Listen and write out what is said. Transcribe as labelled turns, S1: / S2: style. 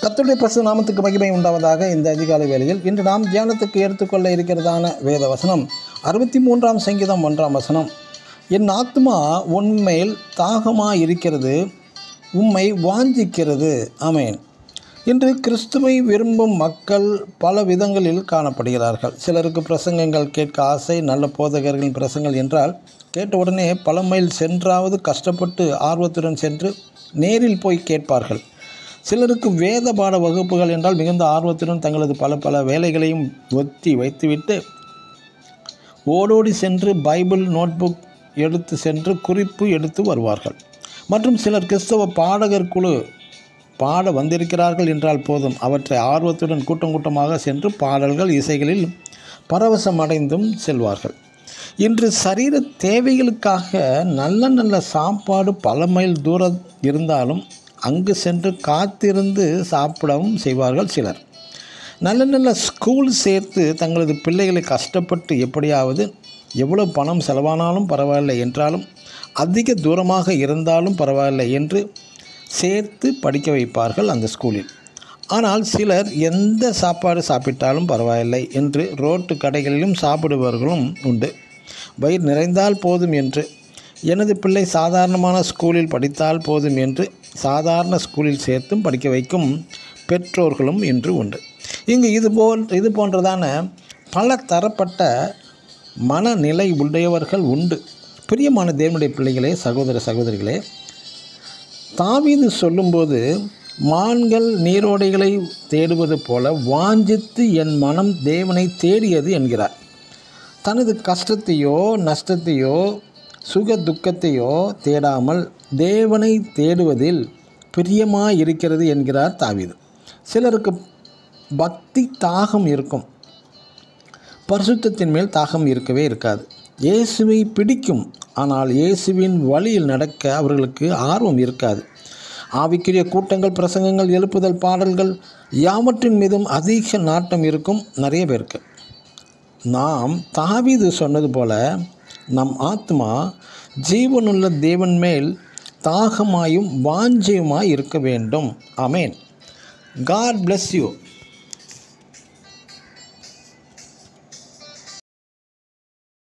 S1: கர்த்தருடைய பிரசு நாமத்துக்கு மகிமை உண்டாவதாக இந்த அதிகாலை வேளையில் இன்று நாம் தியானத்துக்கு எடுத்துக்கொள்ள இருக்கிறதான வேத வசனம் அறுபத்தி மூன்றாம் சங்கீதம் ஒன்றாம் வசனம் என் ஆத்மா உண்மையில் தாகமாக இருக்கிறது உம்மை வாஞ்சிக்கிறது ஆமேன் இன்று கிறிஸ்துவை விரும்பும் மக்கள் பல விதங்களில் காணப்படுகிறார்கள் சிலருக்கு பிரசங்கங்கள் கேட்க ஆசை நல்ல போதகர்களின் பிரசங்கள் என்றால் கேட்ட உடனே பல மைல் சென்றாவது கஷ்டப்பட்டு ஆர்வத்துடன் சென்று நேரில் போய் கேட்பார்கள் சிலருக்கு வேத பாட வகுப்புகள் என்றால் மிகுந்த ஆர்வத்துடன் தங்களது பல பல வேலைகளையும் ஒத்தி வைத்துவிட்டு ஓடோடி சென்று பைபிள் நோட்புக் எடுத்து சென்று குறிப்பு எடுத்து வருவார்கள் மற்றும் சிலர் கிறிஸ்தவ பாடகர் குழு பாட வந்திருக்கிறார்கள் என்றால் போதும் அவற்றை ஆர்வத்துடன் கூட்டம் கூட்டமாக சென்று பாடல்கள் இசைகளில் பரவசம் அடைந்தும் செல்வார்கள் இன்று சரீர தேவைகளுக்காக நல்ல நல்ல சாப்பாடு பல மைல் தூரம் இருந்தாலும் அங்கு சென்று காத்திருந்து சாப்பிடவும் செய்வார்கள் சிலர் நல்ல நல்ல ஸ்கூல் சேர்த்து தங்களது பிள்ளைகளை கஷ்டப்பட்டு எப்படியாவது எவ்வளவு பணம் செலவானாலும் பரவாயில்லை என்றாலும் அதிக தூரமாக இருந்தாலும் பரவாயில்லை என்று சேர்த்து படிக்க வைப்பார்கள் அந்த ஸ்கூலில் ஆனால் சிலர் எந்த சாப்பாடு சாப்பிட்டாலும் பரவாயில்லை என்று ரோட்டு கடைகளிலும் சாப்பிடுபவர்களும் உண்டு வயிறு நிறைந்தால் போதும் என்று எனது பிள்ளை சாதாரணமான ஸ்கூலில் படித்தால் போதும் என்று சாதாரண ஸ்கூலில் சேர்த்தும் படிக்க வைக்கும் பெற்றோர்களும் இன்று உண்டு இங்கு இது போல் இது போன்றதான பல தரப்பட்ட மனநிலை உடையவர்கள் உண்டு பிரியமான தேவனுடைய பிள்ளைகளே சகோதர சகோதரிகளே தாவீது சொல்லும்போது மான்கள் நீரோடைகளை தேடுவது போல வாஞ்சித்து என் மனம் தேவனை தேடியது என்கிறார் தனது கஷ்டத்தையோ நஷ்டத்தையோ சுக துக்கத்தையோ தேடாமல் தேவனை தேடுவதில் பிரியமாக இருக்கிறது என்கிறார் தாவீது சிலருக்கு பக்தி தாகம் இருக்கும் பரிசுத்தத்தின் மேல் தாகம் இருக்கவே இருக்காது இயேசுவை பிடிக்கும் ஆனால் இயேசுவின் வழியில் நடக்க அவர்களுக்கு ஆர்வம் இருக்காது ஆவிக்குரிய கூட்டங்கள் பிரசங்கங்கள் எழுப்புதல் பாடல்கள் யாவற்றின் மீதும் அதிக நாட்டம் இருக்கும் நிறைய பேருக்கு நாம் தாவீது சொன்னது போல நம் ஆத்மா ஜீவனுள்ள தேவன் மேல் தாகமாயும் வாஞ்சியுமாய் இருக்க வேண்டும் அமேன் காட் bless யூ